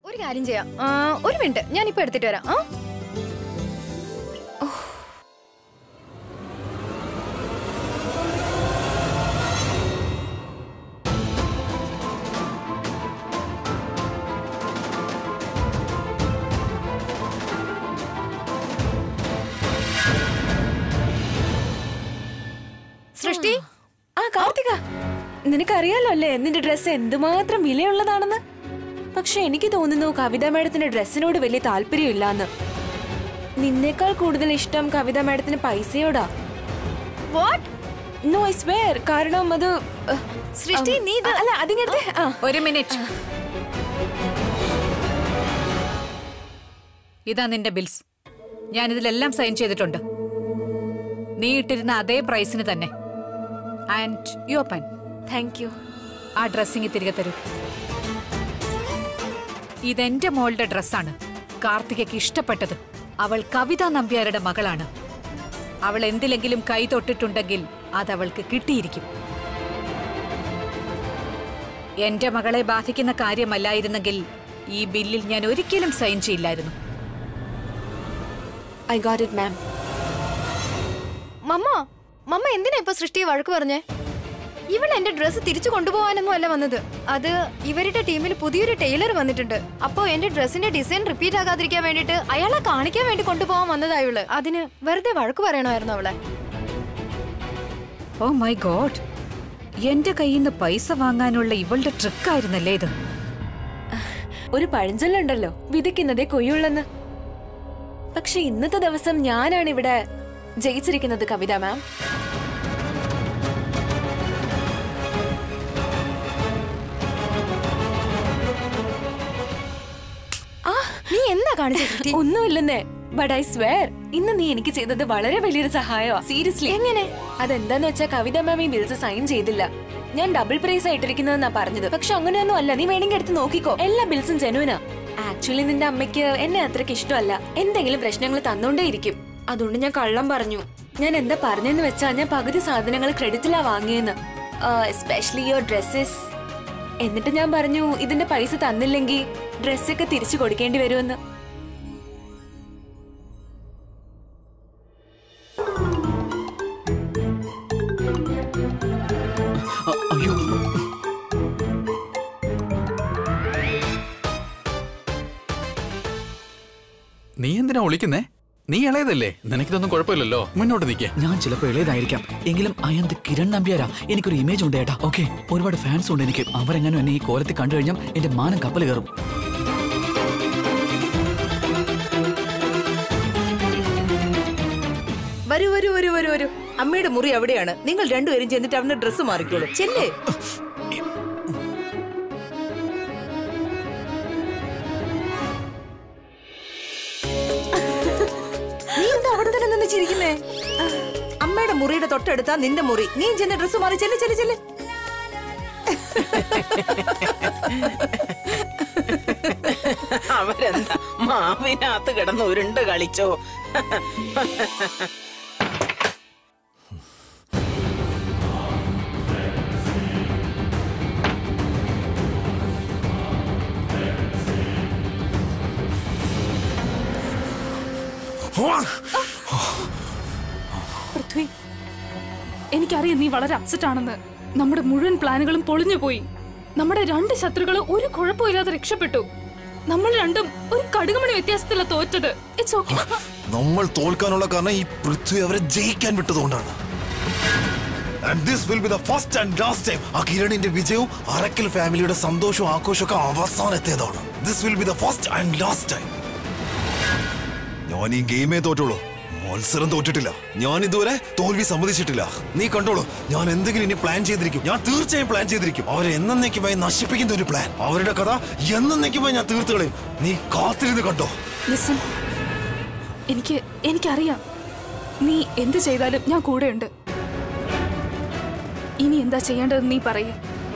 ഒരു കാര്യം ചെയ്യാം ആ, ഒരു മിനിറ്റ് ഞാൻ ഇപ്പൊ എടുത്തിട്ട് വരാം ആ സൃഷ്ടി ആ കാർത്തിക നിനക്കറിയാലോ അല്ലേ നിന്റെ ഡ്രസ്സ് എന്തുമാത്രം വിലയുള്ളതാണെന്ന് പക്ഷെ എനിക്ക് തോന്നുന്നു കവിത മാഡത്തിന്റെ ഡ്രസ്സിനോട് വലിയ താല്പര്യമില്ലാന്ന് നിന്നേക്കാൾ കൂടുതൽ ഇഷ്ടം കവിത മാഡത്തിന് പൈസയോടാ വാട്ട് നോ ഐ സ്വേർ കാരണം അത് അഹ്, സൃഷ്ടി, ഉം, നീ ഇത്- അല്ല അതിങ്ങനത്തെ ആ ഒരു മിനിറ്റ് ഇതാ നിന്റെ ബിൽസ് ഞാനിതിലെല്ലാം സൈൻ ചെയ്തിട്ടുണ്ട് നീ ഇട്ടിരുന്ന അതേ പ്രൈസിന് തന്നെ and your pen thank you ആ ഡ്രസ്സിങ് തിരികെ തരൂ ഇതെന്റെ മോളുടെ ഡ്രസ്സാണ് കാർത്തികയ്ക്ക് ഇഷ്ടപ്പെട്ടത് അവൾ കവിത നമ്പ്യാരുടെ മകളാണ് അവൾ എന്തിലെങ്കിലും കൈ തൊട്ടിട്ടുണ്ടെങ്കിൽ അതവൾക്ക് കിട്ടിയിരിക്കും എന്റെ മകളെ ബാധിക്കുന്ന കാര്യമല്ലായിരുന്നെങ്കിൽ ഈ ബില്ലിൽ ഞാൻ ഒരിക്കലും സൈൻ ചെയ്യില്ലായിരുന്നു ഐ ഗോട്ട് ഇറ്റ് മാം മമ്മ മമ്മ എന്തിനാ ഇപ്പൊ സൃഷ്ടിയെ വഴക്ക് പറഞ്ഞേ ഇവൾ എന്റെ ഡ്രസ്സ് തിരിച്ചു കൊണ്ടുപോകാനൊന്നും അല്ല വന്നത് അത് ഇവരുടെ ടീമിൽ പുതിയൊരു ടൈലർ വന്നിട്ടുണ്ട് അപ്പോ എന്റെ ഡ്രസ്സിന്റെ ഡിസൈൻ റിപ്പീറ്റ് ആകാതിരിക്കാൻ വേണ്ടിട്ട് അയാളെ കാണിക്കാൻ വേണ്ടി കൊണ്ടുപോകാൻ വന്നതാ ഇവള് അതിന് വെറുതെ വഴക്ക് പറയണമായിരുന്നു അവളെ ഓ മൈ ഗോഡ് എന്റെ കയ്യിൽ നിന്ന് പൈസ വാങ്ങാനുള്ള ഇവളുടെ ട്രിക്കായിരുന്നല്ലേ ഇത് ഒരു പഴഞ്ചൊല്ലുണ്ടല്ലോ വിതയ്ക്കുന്നതേ കൊയ്യുള്ളെന്ന് പക്ഷെ ഇന്നത്തെ ദിവസം ഞാനാണ് ഇവിടെ ജയിച്ചിരിക്കുന്നത് കവിത മാം ആ നീ എന്താ കാണിച്ചത് സൃഷ്ടി ഒന്നുമില്ലെന്നേ ബട്ട് ഐ സ്വേർ ഇന്ന് നീ എനിക്ക് ചെയ്തത് വളരെ വലിയൊരു സഹായമാ സീരിയസ്ലി എങ്ങനെ അതെന്താന്ന് വെച്ചാ കവിത മാം ഈ ബിൽസ് സൈൻ ചെയ്തില്ല ഞാൻ ഡബിൾ പ്രൈസ് ആയിട്ടിരിക്കുന്നതെന്നാ പറഞ്ഞത് പക്ഷെ അങ്ങനെയൊന്നും അല്ല നീ വേണമെങ്കിൽ എടുത്ത് നോക്കിക്കോ എല്ലാ ബിൽസും ജനുവിനാ ആക്ച്വലി നിന്റെ അമ്മയ്ക്ക് എന്നെ അത്രയ്ക്ക് ഇഷ്ടമല്ല എന്തെങ്കിലും പ്രശ്നങ്ങൾ തന്നോണ്ടേയിരിക്കും അതുകൊണ്ട് ഞാൻ കള്ളം പറഞ്ഞു ഞാൻ എന്താ പറഞ്ഞെന്ന് വെച്ചാ ഞാൻ പകുതി സാധനങ്ങൾ ക്രെഡിറ്റിലാ വാങ്ങിയെന്ന് എസ്പെഷ്യലി യുവർ ഡ്രസ്സസ് എന്നിട്ട് ഞാൻ പറഞ്ഞു ഇതിന്റെ പൈസ തന്നില്ലെങ്കിൽ ഡ്രസ്സൊക്കെ തിരിച്ചു കൊടുക്കേണ്ടി വരുമെന്ന് അ- അയ്യോ നീ എന്തിനാ ഒളിക്കുന്നേ നീ ഇളയതല്ലേ നിനക്കിതൊന്നും കുഴപ്പമില്ലല്ലോ മുന്നോട്ട് നിൽക്കേ ഞാൻ ചിലപ്പോൾ ഇളയതായിരിക്കാം എങ്കിലും അയന്ത് കിരൺ നമ്പ്യാരാ എനിക്കൊരു ഇമേജ് ഉണ്ട് ഏട്ടാ ഓക്കെ ഒരുപാട് ഫാൻസ് ഉണ്ട് എനിക്ക് അവരെങ്ങാനും എന്നെ ഈ കോലത്തിൽ കണ്ടു കഴിഞ്ഞാൽ എന്റെ മാനം കപ്പൽ കയറും വരൂ വരൂ വരൂ വരൂ വരൂ അമ്മയുടെ മുറി അവിടെയാണ് നിങ്ങൾ രണ്ടുപേരും ചെന്നിട്ട് അവന്റെ ഡ്രസ്സ് മാറിക്കോളൂ ചെല്ലേ നീ എന്താ അവിടെ തന്നെ നിന്ന് ചിരിക്കുന്നേ അമ്മയുടെ മുറിയുടെ തൊട്ടടുത്താ നിന്റെ മുറി നീ ചെന്ന് ഡ്രസ്സ് മാറി ചെല്ല് ചെല്ല് ചെല്ല് അവരെന്താ മാവിനകത്ത് കിടന്ന് ഉരുണ്ട് കളിച്ചോ പൃഥ്വി എനിക്കറിയാം നീ വളരെ അപ്സെറ്റ് ആണെന്ന് നമ്മുടെ മുഴുവൻ പ്ലാനുകളും പൊളിഞ്ഞു പോയി നമ്മുടെ രണ്ട് ശത്രുക്കൾ ഒരു കുഴപ്പമില്ലാതെ രക്ഷപ്പെട്ടു നമ്മൾ രണ്ടും ഒരു കടുകുമണി വ്യത്യാസത്തില തോറ്റത് ഇറ്റ്സ് ഓക്കെ നമ്മൾ തോൽക്കാനുള്ള കാരണം ഈ പൃഥ്വി അവരെ ജയിക്കാൻ വിട്ടതുകൊണ്ടാണ് And this will be the first and last time ആ കിരണിന്റെ വിജയവും അറക്കൽ ഫാമിലിയുടെ സന്തോഷവും ആഘോഷവും ഒക്കെ അവസാനത്തേതാണ് this will be the first and last time ഞാൻ ഈ ഗെയിമേ തോറ്റുള്ളൂ മത്സരം തോറ്റിട്ടില്ല ഞാൻ ഇതുവരെ തോൽവി സമ്മതിച്ചിട്ടില്ല നീ കണ്ടോളൂ ഞാൻ എന്തെങ്കിലും ഇനി പ്ലാൻ ചെയ്തിരിക്കും ഞാൻ തീർച്ചയായും പ്ലാൻ ചെയ്തിരിക്കും അവരെ എന്നേക്കുമായി നശിപ്പിക്കുന്ന ഒരു പ്ലാൻ അവരുടെ കഥ എന്നേക്കുമായി ഞാൻ തീർത്തു കളയും നീ കാത്തിരുന്ന് കണ്ടോ ലിസൺ എനിക്ക് എനിക്കറിയാം നീ എന്ത് ചെയ്താലും ഞാൻ കൂടെയുണ്ട് ഇനി എന്താ ചെയ്യേണ്ടതെന്ന് നീ പറയേ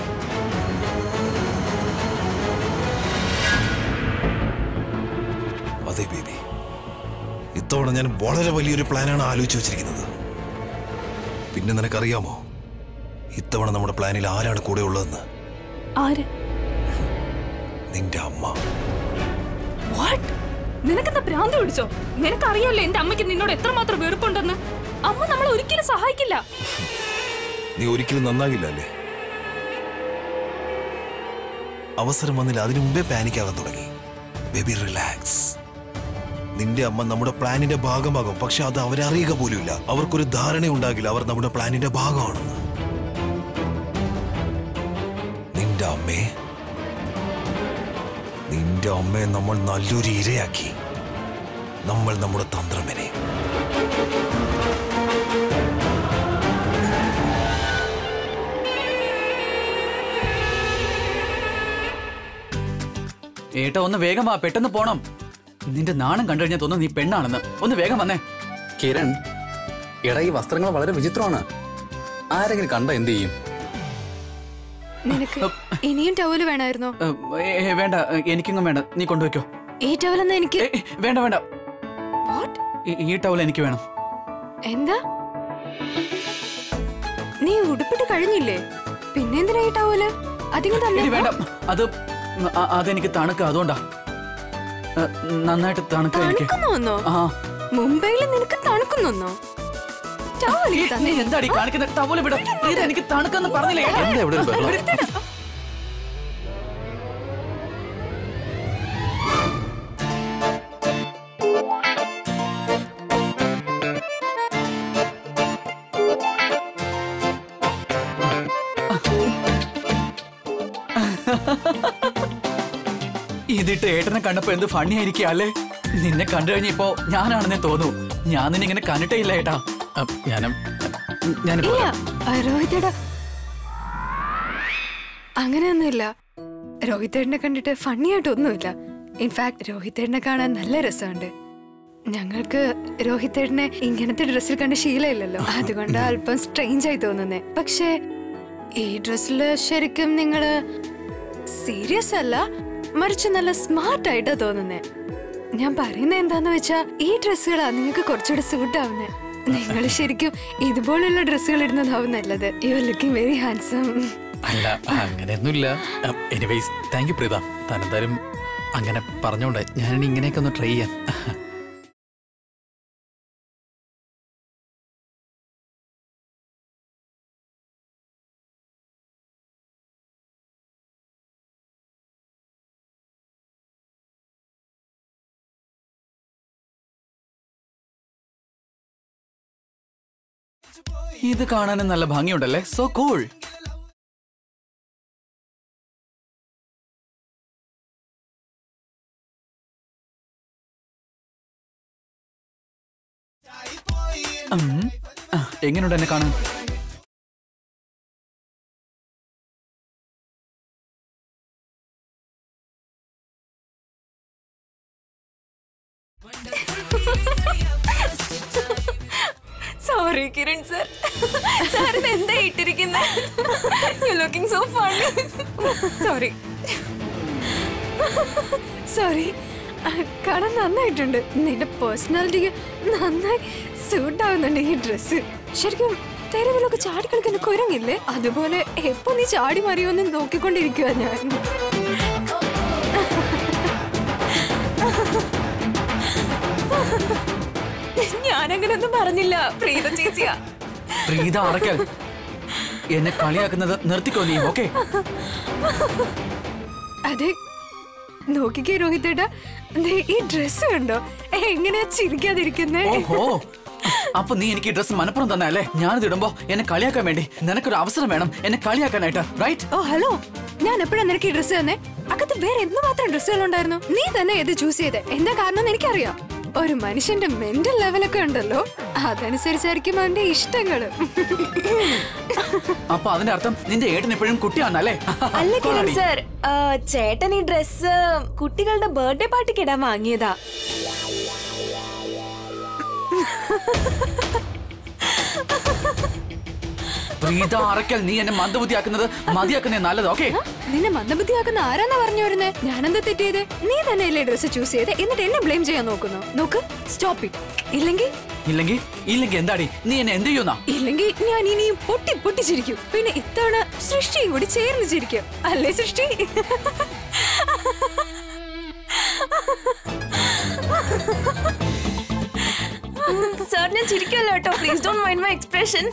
അതെ ബേബി ഇത്തവണ ഞാൻ വളരെ വലിയൊരു പ്ലാനാണ് ആലോചിച്ച് വെച്ചിരിക്കുന്നത് പിന്നെ നിനക്കറിയാമോ ഇത്തവണ നമ്മുടെ പ്ലാനിൽ ആരാണ് കൂടെ ഉള്ളതെന്ന് ആര് നിന്റെ അമ്മ നിനക്കെന്താ ഭ്രാന്ത് പിടിച്ചോ നിനക്കറിയാലോ എന്റെ അമ്മയ്ക്ക് നിന്നോട് എത്രമാത്രം വെറുപ്പുണ്ടെന്ന് അമ്മ നമ്മളെ ഒരിക്കലും സഹായിക്കില്ല നീ ഒരിക്കലും നന്നാകില്ല അല്ലേ അവസരം വന്നില്ല അതിനു മുമ്പേ പാനിക് ആകാൻ തുടങ്ങി ബേബി റിലാക്സ് നിന്റെ അമ്മ നമ്മുടെ പ്ലാനിന്റെ ഭാഗമാകും പക്ഷെ അത് അവരറിയുക പോലുമില്ല അവർക്കൊരു ധാരണ ഉണ്ടാകില്ല അവർ നമ്മുടെ പ്ലാനിന്റെ ഭാഗമാണെന്ന് നിന്റെ അമ്മയെ നിന്റെ അമ്മയെ നമ്മൾ നല്ലൊരു ഇരയാക്കി നമ്മൾ നമ്മുടെ തന്ത്രമനെ ഏട്ടാ ഒന്ന് വേഗം വാ പെട്ടെന്ന് പോണം നിന്റെ നാണം കണ്ടു കഴിഞ്ഞാൽ തോന്നുന്നു നീ പെണ്ണാണെന്ന് ഒന്ന് വേഗം വന്നേ കിരൺ എടാ ഈ വസ്ത്രങ്ങൾ വളരെ വിചിത്രമാണ് ആരെങ്കിലും കണ്ട എന്ത് ചെയ്യും നിനക്ക് ഇനിയും ടവല് വേണമായിരുന്നോ ഏ, ഏ, വേണ്ട ഏ, എനിക്കൊന്നും വേണ്ട നീ കൊണ്ടുവയ്ക്കോ ഈ ടവലെന്നാ എനിക്ക് ഏ, ഏ, വേണ്ട വേണ്ട വാട്ട് ഈ- ഈ ടവൽ എനിക്ക് വേണം എന്താ നീ ഉടുപ്പിട്ട് കഴിഞ്ഞില്ലേ പിന്നെ എന്തിനാ ഈ ടവല് അധികം എടി തന്നെ വേണ്ട അത് അ- അതെനിക്ക് തണുക്ക അതുകൊണ്ടാ ഏ, നന്നായിട്ട് തണുക്ക എനിക്ക് തണുക്കുന്നോന്നോ ആ മുംബൈയിൽ നിനക്ക് തണുക്കുന്നോന്നോ ടവൽ നീ നീ എന്താടി കാണിക്കുന്ന ടവൽ വിട ഇത് എനിക്ക് തണുക്കെന്ന് പറഞ്ഞില്ലേ എന്താ ഇവിടെ ഒരു ബഹളം ഇതിട്ട് ഏട്ടനെ കണ്ടപ്പോ എന്ത് ഫണ്ണി ആയിരിക്കും അല്ലേ നിന്നെ കണ്ടു കഴിഞ്ഞപ്പോ ഞാനാണെന്നേ തോന്നൂ ഞാൻ നിന്നെ ഇങ്ങനെ കണ്ടിട്ടേ ഇല്ല ഏട്ടാ അപ്പ് ഞാനും ഞാനിപ്പോ ഇല്ല രോഹിതേടാ അങ്ങനെയൊന്നുമില്ല രോഹിതേട്ടനെ കണ്ടിട്ട് ഫണ്ണി ആയിട്ടൊന്നുമില്ല ഇൻഫാക്ട് രോഹിതേട്ടനെ കാണാൻ നല്ല രസമുണ്ട് ഞങ്ങൾക്ക് രോഹിതേട്ടനെ ഇങ്ങനത്തെ ഡ്രസ്സിൽ കണ്ട് ശീലമില്ലല്ലോ അതുകൊണ്ട് അല്പം സ്ട്രെയിഞ്ച് ആയി തോന്നുന്നേ പക്ഷേ ഈ ഡ്രസ്സില് ശരിക്കും നിങ്ങള് സീരിയസ് അല്ല മറിച്ച് നല്ല സ്മാർട്ട് ആയിട്ടാ തോന്നുന്നേ ഞാൻ പറയുന്നത് എന്താന്ന് വെച്ചാ ഈ ഡ്രസ്സുകളാ നിങ്ങൾക്ക് കുറച്ചുകൂടെ സൂട്ട് ആവുന്നേ നിങ്ങൾ ശരിക്കും ഇതുപോലുള്ള ഡ്രസ്സുകൾ ഇടുന്നതാവും നല്ലത് you are looking very handsome അല്ല അങ്ങനെയൊന്നുമില്ല എനിവേസ് താങ്ക് യു പ്രീത താൻ എന്തായാലും അങ്ങനെ പറഞ്ഞോണ്ട് ഞാനിനി ഇങ്ങനെയൊക്കെ ഒന്ന് ട്രൈ ചെയ്യാൻ ഇത് കാണാനും നല്ല ഭംഗിയുണ്ടല്ലേ സോ കൂൾ എങ്ങനെയുണ്ട് എന്നെ കാണാൻ സോറി കിരൺ സർ സാറിന് എന്താ ഇട്ടിരിക്കുന്നത് you looking so funny sorry sorry കാണാൻ നന്നായിട്ടുണ്ട് നിന്റെ പേഴ്സണാലിറ്റിക്ക് നന്നായി സൂട്ട് ആവുന്നുണ്ട് ഈ ഡ്രസ്സ് ശരിക്കും തെരുവിലൊക്കെ ചാടി കളിക്കുന്ന കുരങ്ങില്ലേ അതുപോലെ എപ്പോ നീ ചാടി മറിയോന്ന് നോക്കിക്കൊണ്ടിരിക്കുക ഞാൻ ഞാനങ്ങനൊന്നും പറഞ്ഞില്ല പ്രീത ചേച്ചിയാ പ്രീത അറക്കൽ എന്നെ കളിയാക്കുന്നത് നിർത്തിക്കോ നീ ഓക്കെ അതെ നോക്കിക്കേ രോഹിതേട്ടാ ദേ ഈ ഡ്രസ്സ് കണ്ടോ എങ്ങനെയാ ചിരിക്കാതിരിക്കുന്നേ ഓഹോ അപ്പൊ നീ എനിക്ക് ഡ്രസ് മനപ്പുറം തന്നെ അല്ലേ ഞാനിത് ഇടുമ്പോ എന്നെ കളിയാക്കാൻ വേണ്ടി നിനക്കൊരു അവസരം വേണം എന്നെ കളിയാക്കാനായിട്ട് റൈറ്റ് ഓ ഹലോ ഞാൻ എപ്പോഴാ നിനക്ക് ഈ ഡ്രസ്സ് തന്നെ അകത്ത് വേറെ എന്ത് മാത്രം ഡ്രസ്സുകൾ ഉണ്ടായിരുന്നു നീ തന്നെ ഇത് ചൂസ് ചെയ്ത് എന്താ കാരണം എനിക്കറിയാം ഒരു മനുഷ്യന്റെ മെന്റൽ ലെവലൊക്കെ ഉണ്ടല്ലോ അതനുസരിച്ചായിരിക്കും അവന്റെ ഇഷ്ടങ്ങള് അപ്പൊ അതിന്റെ അർത്ഥം നിന്റെ ഏട്ടൻ എപ്പോഴും കുട്ടിയാണല്ലേ അല്ല കിരൺ കൊള്ളാടി. സർ ചേട്ടൻ ഈ ഡ്രസ് കുട്ടികളുടെ ബർത്ത്ഡേ പാർട്ടിക്ക് ഇടാൻ വാങ്ങിയതാ പ്രീത അറക്കൽ നീ എന്നെ മന്ദബുദ്ധിയാക്കുന്നത് മതിയാക്കുന്നേ നല്ലത് ഓക്കെ നിന്നെ മന്ദബുദ്ധിയാക്കുന്ന ആരാന്നാ പറഞ്ഞു വരുന്നേ ഞാനെന്താ തെറ്റിയത് നീ തന്നെയല്ലേ ഡ്രസ്സ് ചൂസ് ചെയ്ത് എന്നിട്ട് എന്നെ ബ്ലെയിം ചെയ്യാൻ നോക്കുന്നു നോക്ക് സ്റ്റോപ്പ് ഇറ്റ് ഇല്ലെങ്കിൽ ഇല്ലെങ്കിൽ ഇല്ലെങ്കിൽ എന്താടി നീ എന്നെ എന്ത് ചെയ്യുന്നാ ഇല്ലെങ്കിൽ ഞാൻ ഇനിയും പൊട്ടി പൊട്ടിച്ചിരിക്കും പിന്നെ ഇത്തവണ സൃഷ്ടിയും കൂടി ചേർന്ന് ചിരിക്കും അല്ലേ സൃഷ്ടി സാർ ഞാൻ ചിരിക്കല്ലോ കേട്ടോ please don't mind my expression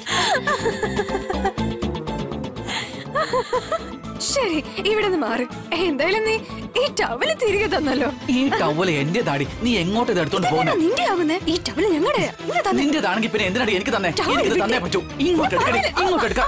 ശരി ഇവിടെ നിന്ന് മാറി എന്തായാലും നീ ഈ ടവല് തിരികെ തന്നല്ലോ ഈ ടവല് എന്റെ താടി നീ എങ്ങോട്ട് ഇത് എടുത്തോണ്ട് പോകുന്നേ നിന്റെ ആവുന്നേ ഈ ടവല് ഞങ്ങളുടെ നിന്റേതാണെങ്കിൽ പിന്നെ എന്തിനാടി എനിക്ക് തന്നെ ടവല് എനിക്ക് വിട്ടേ. തന്നേ പറ്റൂ ഇങ്ങോട്ട് എടുക്കണേ ഇങ്ങോട്ട് എടുക്കാം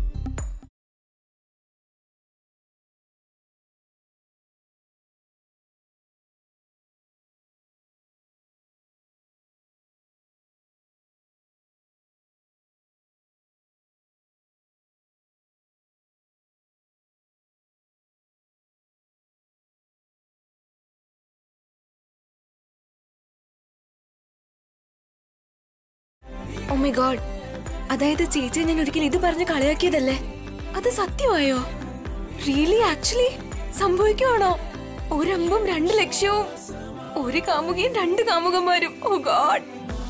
ഓ മൈ ഗോഡ് അതായത് ചേച്ചി ഞാൻ ഒരിക്കൽ ഇത് പറഞ്ഞ് കളിയാക്കിയതല്ലേ അത് സത്യമായോ റിയലി ആക്ച്വലി സംഭവിക്കുവാണോ ഒരമ്പും രണ്ട് ലക്ഷവും ഒരു കാമുകയും രണ്ട് കാമുകന്മാരും ഓ ഗോഡ്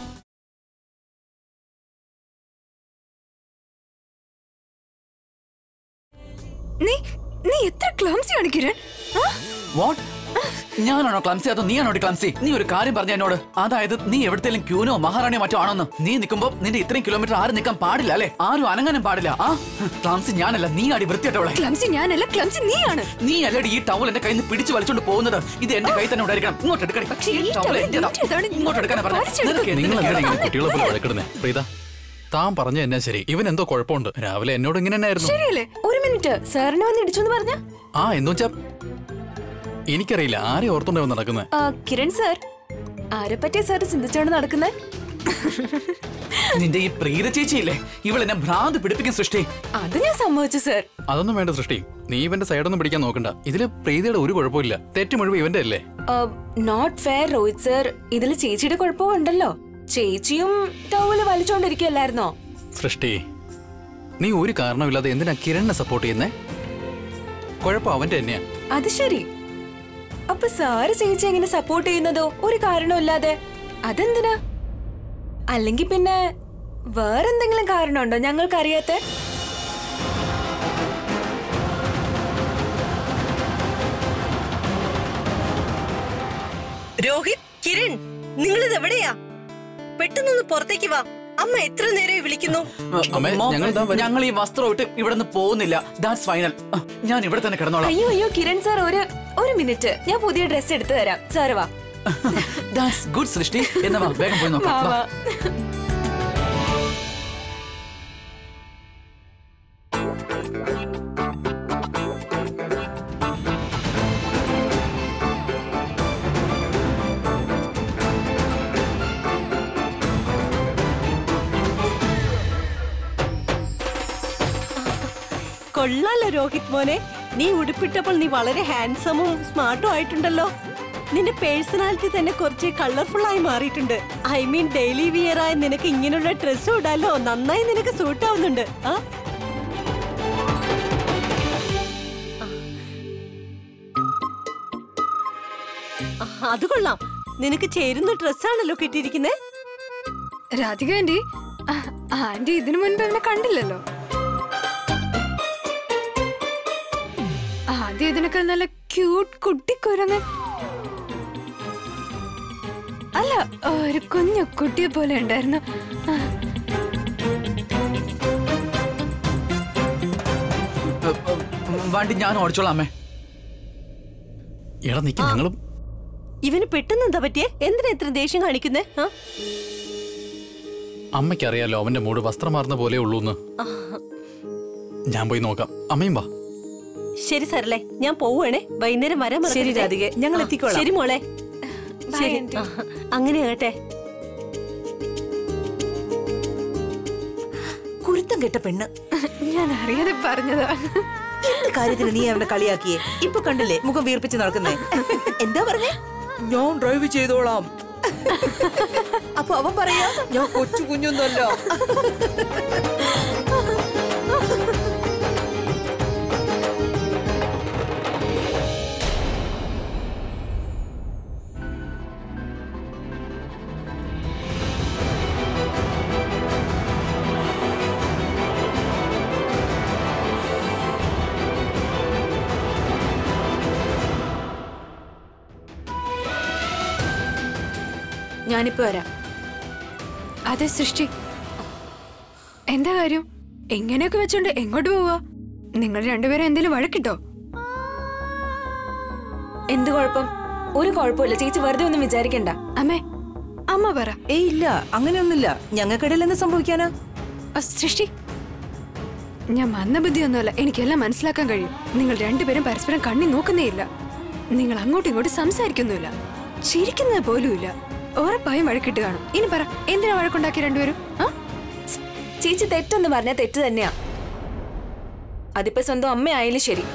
നീ നീ എത്ര ക്ലംസി ആണ് കിരൺ ആ? വാട്ട് ഞാനാണോ ക്ലംസി അതോ നീയാണോ ക്ലംസി നീ ഒരു കാര്യം പറഞ്ഞ എന്നോട് അതായത് നീ എവിടത്തേലും ക്യൂനോ മഹാറാണിയോ മറ്റോ ആണോന്ന് നീ നിൽക്കുമ്പോ നിന്റെ ഇത്രയും കിലോമീറ്റർ ആരും നിൽക്കാൻ പാടില്ല അല്ലെ ആരും അനങ്ങാനും പാടില്ല ആ ക്ലംസി ഞാനല്ല നീ അടി വൃത്തിയായിട്ടവളെ ക്ലംസി ഞാനല്ല ക്ലംസി നീയാണ് നീ അല്ലടി ഈ ടവൽ എന്റെ കയ്യിൽ നിന്ന് പിടിച്ചു വലിച്ചോണ്ട് പോകുന്നത് ഇത് എന്റെ കൈ തന്നെ ഉണ്ടായിരിക്കണം ഇങ്ങോട്ട് എടുക്കണേ പക്ഷേ ഈ ഈ towel towel എന്റേതാ. നിന്റേതാണ്. ഇങ്ങോട്ട് എടുക്കാനാ പറഞ്ഞത്. വലിച്ചെടുക്ക്. നിനക്ക് നിങ്ങൾ എന്തിനാ എന്തിനാ ഇങ്ങനെ കുട്ടികളെ പോലെ വഴക്കിടുന്നേ പ്രീത താൻ പറഞ്ഞ എന്നാ ശരി ഇവൻ എന്തോ കുഴപ്പമുണ്ട് രാവിലെ എന്നോട് ഇങ്ങനെ തന്നെ ആയിരുന്നു ശരിയല്ലേ ഒരു മിനിറ്റ് സാറിനെ വന്ന് ഇടിച്ചു എന്ന് പറഞ്ഞ ആ എന്ന് വെച്ചാ എനിക്കറിയില്ല ആരെ ഓർത്തുണ്ടോ നടക്കുന്നത് കിരൺ സാർ ആരെ പറ്റിയ സാർ ചിന്തിച്ചാണ് നടക്കുന്നത് നിന്റെ ഈ പ്രീത ചേച്ചിയില്ലേ ഇവൾ എന്നെ ഭ്രാന്ത് പിടിപ്പിക്കും സൃഷ്ടി അത് ഞാൻ സമ്മതിച്ചു സാർ അതൊന്നും വേണ്ട സൃഷ്ടി നീ ഇവന്റെ സൈഡൊന്നും പിടിക്കാൻ നോക്കണ്ട ഇതില് പ്രീതിയുടെ ഒരു കുഴപ്പമില്ല തെറ്റ് മുഴുവൻ ഇവന്റെ അല്ലേ നോട്ട് ഫെയർ രോഹിത് സർ ഇതിൽ ചേച്ചിയുടെ കുഴപ്പവും ഉണ്ടല്ലോ ചേച്ചിയും ടവല് വലിച്ചോണ്ടിരിക്കല്ലായിരുന്നോ സൃഷ്ടി നീ ഒരു കാരണമില്ലാതെ എന്തിനാ കിരണിനെ സപ്പോർട്ട് ചെയ്യുന്നേ കുഴപ്പം അവന്റെ തന്നെയാ അത് ശരി അപ്പൊ സാറ് ചേച്ചി എങ്ങനെ സപ്പോർട്ട് ചെയ്യുന്നതോ ഒരു കാരണമില്ലാതെ അതെന്തിനാ അല്ലെങ്കിൽ പിന്നെ വേറെന്തെങ്കിലും കാരണമുണ്ടോ ഞങ്ങൾക്കറിയാത്ത രോഹിത് കിരൺ നിങ്ങളിത് എവിടെയാ പെട്ടെന്നൊന്ന് പുറത്തേക്ക് വാ അമ്മ എത്ര നേരമായി വിളിക്കുന്നു അമ്മേ, മോ, ഞങ്ങൾ ഇതാ വരും. ഞങ്ങൾ ഈ വസ്ത്രം ഇട്ട് ഇവിടെ നിന്ന് പോകുന്നില്ല ദാറ്റ്സ് ഫൈനൽ ഞാൻ ഇവിടെ തന്നെ കിടന്നോളാം അയ്യോ അയ്യോ കിരൺ സാർ ഒരു ഒരു മിനിറ്റ് ഞാൻ പുതിയ ഡ്രസ് എടുത്തു തരാം സാറ് വാ ദാറ്റ്സ് ഗുഡ് സൃഷ്ടി എന്നാ വാ, വേഗം പോയി നോക്കാം വാ, വാ. വാ. കൊള്ളാലോ രോഹിത് മോനെ നീ ഉടുപ്പിട്ടപ്പോൾ നീ വളരെ ഹാൻസമും സ്മാർട്ടും ആയിട്ടുണ്ടല്ലോ നിന്റെ പേഴ്സണാലിറ്റി തന്നെ കുറച്ച് കളർഫുൾ ആയി മാറിയിട്ടുണ്ട് ഐ മീൻ ഡെയിലി വിയർ ആയ നിനക്ക് ഇങ്ങനെയുള്ള ഡ്രസ്സ് ഇടാലോ നന്നായി നിനക്ക് സൂട്ട് ആവുന്നുണ്ട് ആ ആ, അത് കൊള്ളാം നിനക്ക് ചേരുന്ന ഡ്രസ്സാണല്ലോ കിട്ടിയിരിക്കുന്നേ രാധിക ആന്റി ആ, ആന്റി ഇതിനു മുൻപ് അവനെ കണ്ടില്ലല്ലോ ആദ്യം ഇതിനൊക്കെ നല്ല ക്യൂട്ട് കുട്ടിക്കുരങ്ങ് അല്ല ഒരു കുഞ്ഞു കുട്ടിയെ പോലെ ഉണ്ടായിരുന്നു ആ, വണ്ടി ഞാൻ ഓടിച്ചോളാം അമ്മേ എടാ നിക്ക് ഞങ്ങളും ഇവന് പെട്ടെന്ന് എന്താ പറ്റിയേ എന്തിനാ ഇത്ര ദേഷ്യം കാണിക്കുന്നേ ആ അമ്മയ്ക്കറിയാലോ അവന്റെ മൂട് വസ്ത്രം മാറുന്ന പോലെ ഉള്ളൂന്ന് ഞാൻ പോയി നോക്കാം അമ്മയും വാ ശരി സാറല്ലേ ഞാൻ പോവുകയാണേ വൈകുന്നേരം വരാൻ ശരി മറക്കരുതേ. രാധികെ ഞങ്ങൾ ആ, എത്തിക്കോളാം ശരി മോളെ Bye, ശരി aunty. ആ, അങ്ങനെ ആകട്ടെ കുരുത്തം കെട്ട പെണ്ണ് ഞാൻ അറിയാതെ പറഞ്ഞതാ എന്ത് കാര്യത്തിന് നീ അവനെ കളിയാക്കിയേ ഇപ്പൊ കണ്ടില്ലേ മുഖം വീർപ്പിച്ച് നടക്കുന്നേ എന്താ പറഞ്ഞേ ഞാൻ ഡ്രൈവ് ചെയ്തോളാം അപ്പൊ അവൻ പറയാ ഞാൻ കൊച്ചു കുഞ്ഞൊന്നുമല്ലോ ഞാനിപ്പോ വരാം അതെ സൃഷ്ടി എന്താ കാര്യം എങ്ങനെയൊക്കെ വെച്ചോണ്ട് എങ്ങോട്ട് പോവാ നിങ്ങൾ രണ്ടുപേരും എന്തെങ്കിലും വഴക്കിട്ടോ എന്ത് കുഴപ്പം ഒരു കുഴപ്പമില്ല ചേച്ചി വെറുതെ ഒന്നും വിചാരിക്കണ്ട അമ്മേ അമ്മ പറ ഏയ് ഇല്ല അങ്ങനെയൊന്നുമില്ല ഞങ്ങൾക്കിടയിൽ എന്ത് സംഭവിക്കാനാ ആ, സൃഷ്ടി ഞാൻ മന്ദബുദ്ധിയൊന്നുമല്ല എനിക്കെല്ലാം മനസ്സിലാക്കാൻ കഴിയും നിങ്ങൾ രണ്ടുപേരും പരസ്പരം കണ്ണി നോക്കുന്നേ ഇല്ല നിങ്ങൾ അങ്ങോട്ടും ഇങ്ങോട്ടും സംസാരിക്കുന്നുമില്ല ചിരിക്കുന്നത് പോലുമില്ല ഉറപ്പായും വഴക്കിട്ട് കാണും ഇനി പറ എന്തിനാ വഴക്കുണ്ടാക്കി രണ്ടുപേരും ആ ചേച്ചി തെറ്റെന്ന് പറഞ്ഞാൽ തെറ്റ് തന്നെയാ അതിപ്പോ സ്വന്തം അമ്മയായാലും ശരി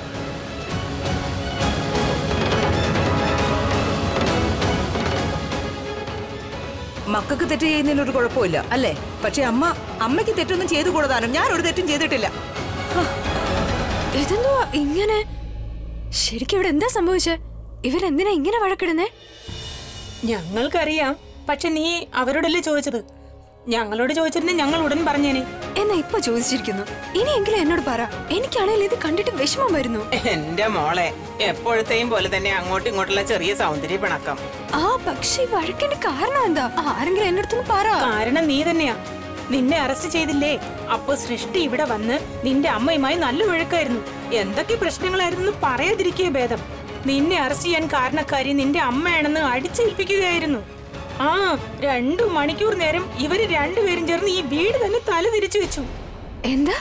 മക്കൾക്ക് തെറ്റ് ചെയ്യുന്നതിൽ ഒരു കുഴപ്പമില്ല അല്ലേ പക്ഷെ അമ്മ അമ്മയ്ക്ക് തെറ്റൊന്നും ചെയ്തു കൂടാനും ഞാൻ ഒരു തെറ്റും ചെയ്തിട്ടില്ല ഇതെന്തോ ഇങ്ങനെ ശരിക്കും ഇവിടെ എന്താ സംഭവിച്ചേ ഇവരെന്തിനാ ഇങ്ങനെ വഴക്കിടുന്നേ ഞങ്ങൾക്കറിയാം പക്ഷെ നീ അവരോടല്ലേ ചോദിച്ചത് ഞങ്ങളോട് ചോദിച്ചിരുന്നെ ഞങ്ങൾ ഉടൻ പറഞ്ഞേനെ എന്നാ ഇപ്പൊ ചോദിച്ചിരിക്കുന്നു ഇനിയെങ്കിലും എന്നോട് പറ എനിക്കാണെങ്കിൽ ഇത് കണ്ടിട്ട് വിഷമം വരുന്നു എന്റെ മോളെ എപ്പോഴത്തെയും പോലെ തന്നെ അങ്ങോട്ടും ഇങ്ങോട്ടുള്ള ചെറിയ സൗന്ദര്യ പിണക്കം ആ പക്ഷെ ഈ വഴക്കിന്റെ കാരണം എന്താ ആരെങ്കിലും എന്റെ അടുത്തൊന്ന് പറ കാരണം നീ തന്നെയാ നിന്നെ അറസ്റ്റ് ചെയ്തില്ലേ അപ്പൊ സൃഷ്ടി ഇവിടെ വന്ന് നിന്റെ അമ്മയുമായി നല്ല വഴക്കായിരുന്നു എന്തൊക്കെ പ്രശ്നങ്ങളായിരുന്നു പറയാതിരിക്കുക ഭേദം നിന്നെ അറസ്റ്റ് ചെയ്യാൻ കാരണക്കാരി നിന്റെ അമ്മയാണെന്ന് അടിച്ചേൽപ്പിക്കുകയായിരുന്നു ആ രണ്ടു മണിക്കൂർ നേരം ഇവര് രണ്ടുപേരും ചേർന്ന് ഈ വീട് തന്നെ തല തിരിച്ചു വെച്ചു എന്താ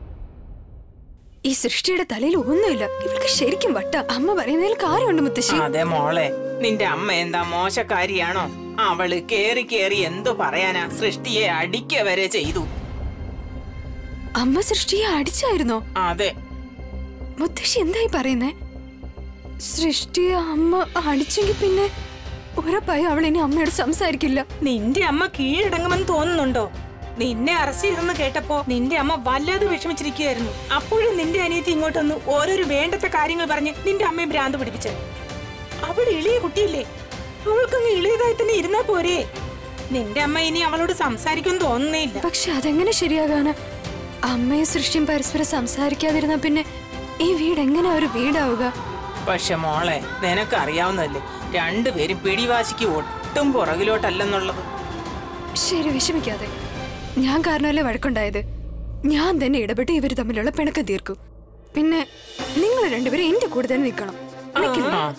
ഈ സൃഷ്ടിയുടെ തലയിൽ ഒന്നുമില്ല ഇവൾക്ക് ശരിക്കും വട്ട അമ്മ പറയുന്നതിൽ കാര്യമുണ്ട് മുത്തശ്ശി അതെ മോളെ നിന്റെ അമ്മ എന്താ മോശക്കാരിയാണോ അവള് കേറി കേറി എന്തു പറയാനാ സൃഷ്ടിയെ അടിക്ക വരെ ചെയ്തു അമ്മ സൃഷ്ടിയെ അടിച്ചായിരുന്നോ അതെ മുത്തശ്ശി എന്തായി പറയുന്നേ സൃഷ്ടിയെ അമ്മ അടിച്ചെങ്കിൽ പിന്നെ ഉറപ്പായും അവൾ ഇനി അമ്മയോട് സംസാരിക്കില്ല നിന്റെ അമ്മ കീഴടങ്ങുമെന്ന് തോന്നുന്നുണ്ടോ നിന്നെ അറസ്റ്റ് ചെയ്തെന്ന് കേട്ടപ്പോ നിന്റെ അമ്മ വല്ലാതെ വിഷമിച്ചിരിക്കുകയായിരുന്നു അപ്പോഴും നിന്റെ അനിയത്തി ഇങ്ങോട്ടൊന്ന് ഓരോരോ വേണ്ടത്തെ കാര്യങ്ങൾ പറഞ്ഞ് നിന്റെ അമ്മയെ ഭ്രാന്ത് പിടിപ്പിച്ച് അവൾ ഇളിയ കുട്ടിയില്ലേ അവൾക്കങ്ങ് ഇളിയതായി തന്നെ ഇരുന്നാ പോരെ നിന്റെ അമ്മ ഇനി അവളോട് സംസാരിക്കുമെന്ന് തോന്നുന്നേ ഇല്ല പക്ഷെ അതെങ്ങനെ ശരിയാകാന് അമ്മയും സൃഷ്ടിയും പരസ്പരം സംസാരിക്കാതിരുന്ന പിന്നെ ഈ വീട് എങ്ങനെ ഒരു വീടാവുക പക്ഷെ മോളെ നിനക്കറിയാവുന്നതല്ലേ രണ്ടുപേരും പിടിവാശിക്ക് ഒട്ടും പുറകിലോട്ടല്ലെന്നുള്ളത് ശരി വിഷമിക്കാതെ ഞാൻ കാരണമല്ലേ വഴക്കുണ്ടായത് ഞാൻ തന്നെ ഇടപെട്ട് ഇവർ തമ്മിലുള്ള പിണക്കം തീർക്കും പിന്നെ നിങ്ങൾ രണ്ടുപേരും എന്റെ കൂടെ തന്നെ നിൽക്കണം നിൽക്കില്ലേ? ആ.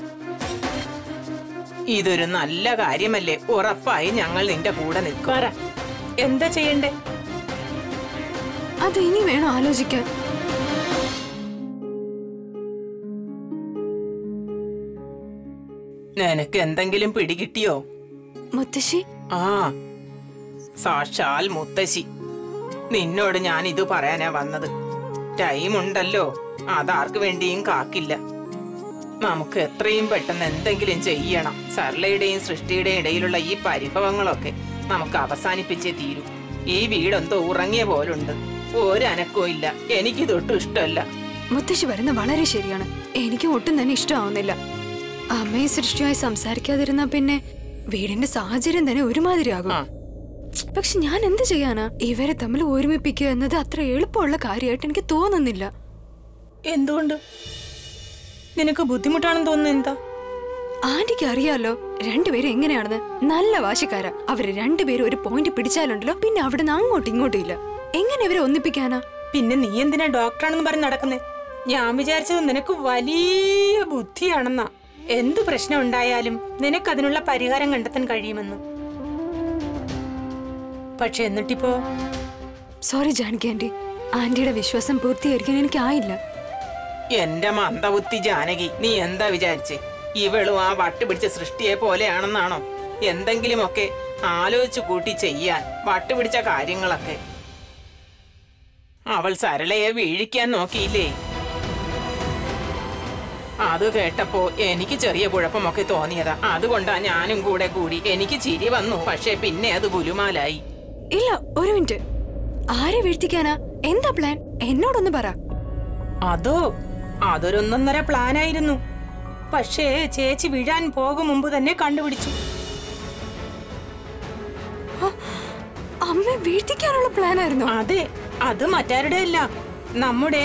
ഇതൊരു നല്ല കാര്യമല്ലേ ഉറപ്പായി ഞങ്ങൾ നിന്റെ കൂടെ നിൽക്കും എന്താ ചെയ്യണ്ടേ അത് ഇനി വേണം ആലോചിക്കാൻ നിനക്ക് എന്തെങ്കിലും പിടികിട്ടിയോ മുത്തശ്ശി ആ സാക്ഷാൽ മുത്തശ്ശി നിന്നോട് ഞാൻ ഇത് പറയാനാ വന്നത് ടൈം ഉണ്ടല്ലോ അതാർക്ക് വേണ്ടിയും കാക്കില്ല നമുക്ക് എത്രയും പെട്ടെന്ന് എന്തെങ്കിലും ചെയ്യണം സർലയുടെയും സൃഷ്ടിയുടെയും ഇടയിലുള്ള ഈ പരിഭവങ്ങളൊക്കെ നമുക്ക് അവസാനിപ്പിച്ചേ തീരൂ ഈ വീടെന്തോ ഉറങ്ങിയ പോലുണ്ട് ഒരനക്കവും ഇല്ല എനിക്കിതൊട്ടും ഇഷ്ടമല്ല മുത്തശ്ശി വരുന്ന വളരെ ശരിയാണ് എനിക്ക് ഒട്ടും തന്നെ ഇഷ്ടമാവുന്നില്ല അമ്മയെ സൃഷ്ടിയായി സംസാരിക്കാതിരുന്ന പിന്നെ വീടിന്റെ സാഹചര്യം തന്നെ ഒരുമാതിരിയാകും പക്ഷെ ഞാൻ എന്ത് ചെയ്യാനാ ഇവരെ തമ്മിൽ ഒരുമിപ്പിക്കുക എന്നത് അത്ര എളുപ്പമുള്ള കാര്യമായിട്ട് എനിക്ക് തോന്നുന്നില്ല എന്തുകൊണ്ട് നിനക്ക് ബുദ്ധിമുട്ടാണെന്ന് തോന്നുന്നത് എന്താ ആന്റിക്ക് അറിയാലോ രണ്ടുപേരും എങ്ങനെയാണെന്ന് നല്ല വാശിക്കാരാ അവര് രണ്ടുപേരും ഒരു പോയിന്റ് പിടിച്ചാലുണ്ടല്ലോ പിന്നെ അവിടെ നിന്ന് അങ്ങോട്ടും ഇങ്ങോട്ടും ഇല്ല എങ്ങനെ ഇവരെ ഒന്നിപ്പിക്കാനാ പിന്നെ നീ എന്തിനാ ഡോക്ടറാണെന്ന് പറഞ്ഞ് നടക്കുന്നേ ഞാൻ വിചാരിച്ചത് നിനക്ക് വലിയ ബുദ്ധിയാണെന്നാ എന്ത് പ്രശ്നം ഉണ്ടായാലും നിനക്ക് അതിനുള്ള പരിഹാരം കണ്ടെത്താൻ കഴിയുമെന്ന് പക്ഷെ എന്നിട്ടിപ്പോ സോറി ജാനകി ആന്റി ആന്റിയുടെ വിശ്വാസം പൂർത്തീകരിക്കാൻ എനിക്കായില്ല എന്റെ മന്ദബുദ്ധി ജാനകി നീ എന്താ വിചാരിച്ചേ ഇവളും ആ വട്ടുപിടിച്ച സൃഷ്ടിയെ പോലെയാണെന്നാണോ എന്തെങ്കിലുമൊക്കെ ആലോചിച്ചു കൂട്ടി ചെയ്യാൻ വട്ടുപിടിച്ച കാര്യങ്ങളൊക്കെ അവൾ സരളയെ വീഴിക്കാൻ നോക്കിയില്ലേ അത് കേട്ടപ്പോ എനിക്ക് ചെറിയ കുഴപ്പമൊക്കെ തോന്നിയതാ അതുകൊണ്ടാ ഞാനും കൂടെ കൂടി എനിക്ക് ചിരി വന്നു പക്ഷെ പിന്നെ അത് ഗുലുമാലായി ഇല്ല ഒരു മിനിറ്റ് ആരെ വീഴ്ത്തിക്കാനാ എന്താ പ്ലാൻ എന്നോടൊന്ന് പറ അതോ അതൊരൊന്നൊന്നര പ്ലാനായിരുന്നു പക്ഷേ ചേച്ചി വീഴാൻ പോകും മുമ്പ് തന്നെ കണ്ടുപിടിച്ചു അമ്മ വീഴ്ത്തിക്കാനുള്ള പ്ലാൻ ആയിരുന്നു അതെ അത് മറ്റാരുടെ അല്ല നമ്മുടെ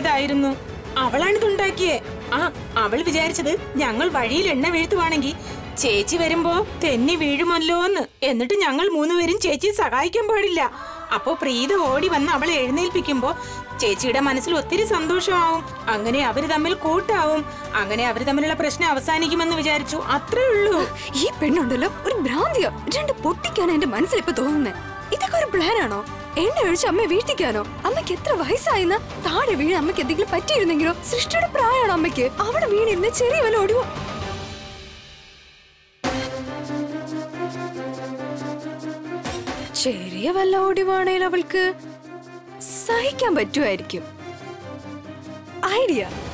സൃഷ്ടിയുടേതായിരുന്നു അവളാണിത് ഉണ്ടാക്കിയേ ആ അവൾ വിചാരിച്ചത് ഞങ്ങൾ വഴിയിൽ എണ്ണ വീഴ്ത്തുവാണെങ്കിൽ ചേച്ചി വരുമ്പോ തെന്നി വീഴുമല്ലോ എന്ന് എന്നിട്ട് ഞങ്ങൾ മൂന്നുപേരും ചേച്ചിയെ സഹായിക്കാൻ പാടില്ല അപ്പോ പ്രീത ഓടി വന്ന് അവളെ എഴുന്നേൽപ്പിക്കുമ്പോ ചേച്ചിയുടെ മനസ്സിൽ ഒത്തിരി സന്തോഷമാവും അങ്ങനെ അവര് തമ്മിൽ കൂട്ടാവും അങ്ങനെ അവര് തമ്മിലുള്ള പ്രശ്നം അവസാനിക്കുമെന്ന് വിചാരിച്ചു അത്രേ ഉള്ളൂ ഈ പെണ്ണുണ്ടല്ലോ ഒരു ഭ്രാന്തിയോ രണ്ട് പൊട്ടിക്കാനാ എന്റെ മനസ്സിൽ ഇപ്പൊ തോന്നുന്നേ ഇതൊക്കെ ഒരു പ്ലാൻ ആണോ എണ്ണ ഒഴിച്ച് അമ്മയെ വീഴ്ത്തിക്കാനോ അമ്മയ്ക്ക് എത്ര വയസ്സായെന്ന താഴെ വീണ് അമ്മയ്ക്ക് എന്തെങ്കിലും പറ്റിയിരുന്നെങ്കിലോ സൃഷ്ടിയുടെ പ്രായമാണോ അമ്മയ്ക്ക് അവിടെ വീണിരുന്ന ചെറിയ വല്ല ഒടിവോ ചെറിയ വല്ല ഒടിവാണേൽ അവൾക്ക് സഹിക്കാൻ പറ്റുമായിരിക്കും ഐഡിയ